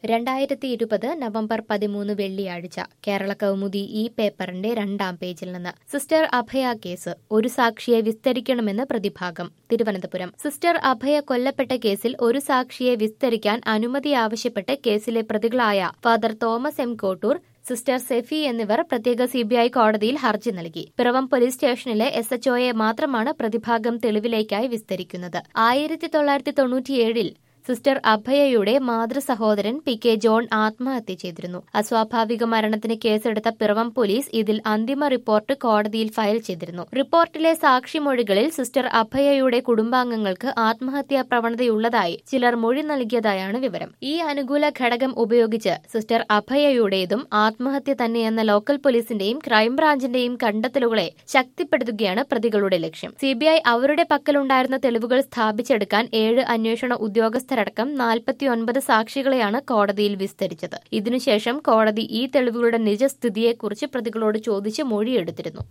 രണ്ടായിരത്തി ഇരുപത് നവംബർ പതിമൂന്ന് വെള്ളിയാഴ്ച കേരള കൗമുദി ഈ പേപ്പറിന്റെ രണ്ടാം പേജിൽ നിന്ന് സിസ്റ്റർ അഭയ കേസ് ഒരു സാക്ഷിയെ വിസ്തരിക്കണമെന്ന് പ്രതിഭാഗം തിരുവനന്തപുരം സിസ്റ്റർ അഭയ കൊല്ലപ്പെട്ട കേസിൽ ഒരു സാക്ഷിയെ വിസ്തരിക്കാൻ അനുമതി ആവശ്യപ്പെട്ട് കേസിലെ പ്രതികളായ father Thomas M Kottoor sister Sephy എന്നിവർ പ്രത്യേക സിബിഐ കോടതിയിൽ ഹർജി നൽകി പിറവം പോലീസ് സ്റ്റേഷനിലെ എസ് എച്ച്ഒയെ മാത്രമാണ് പ്രതിഭാഗം തെളിവിലേക്കായി വിസ്തരിക്കുന്നത് ആയിരത്തി തൊള്ളായിരത്തി തൊണ്ണൂറ്റിയേഴിൽ സിസ്റ്റർ അഭയയുടെ മാതൃ സഹോദരൻ പി കെ ജോൺ ആത്മഹത്യ ചെയ്തിരുന്നു അസ്വാഭാവിക മരണത്തിന് കേസെടുത്ത പിറവം പോലീസ് ഇതിൽ അന്തിമ റിപ്പോർട്ട് കോടതിയിൽ ഫയൽ ചെയ്തിരുന്നു റിപ്പോർട്ടിലെ സാക്ഷിമൊഴികളിൽ സിസ്റ്റർ അഭയയുടെ കുടുംബാംഗങ്ങൾക്ക് ആത്മഹത്യാ പ്രവണതയുള്ളതായി ചിലർ മൊഴി നൽകിയതായാണ് വിവരം ഈ അനുകൂല ഘടകം ഉപയോഗിച്ച് സിസ്റ്റർ അഭയയുടേതും ആത്മഹത്യ തന്നെയെന്ന ലോക്കൽ പോലീസിന്റെയും ക്രൈംബ്രാഞ്ചിന്റെയും കണ്ടെത്തലുകളെ ശക്തിപ്പെടുത്തുകയാണ് പ്രതികളുടെ ലക്ഷ്യം സിബിഐ അവരുടെ പക്കലുണ്ടായിരുന്ന തെളിവുകൾ സ്ഥാപിച്ചെടുക്കാൻ ഏഴ് അന്വേഷണ ഉദ്യോഗസ്ഥർ ഉദ്യോഗസ്ഥരടക്കം നാൽപ്പത്തിയൊൻപത് സാക്ഷികളെയാണ് കോടതിയിൽ വിസ്തരിച്ചത് ഇതിനുശേഷം കോടതി ഈ തെളിവുകളുടെ നിജസ്ഥിതിയെക്കുറിച്ച് പ്രതികളോട് ചോദിച്ച് മൊഴിയെടുത്തിരുന്നു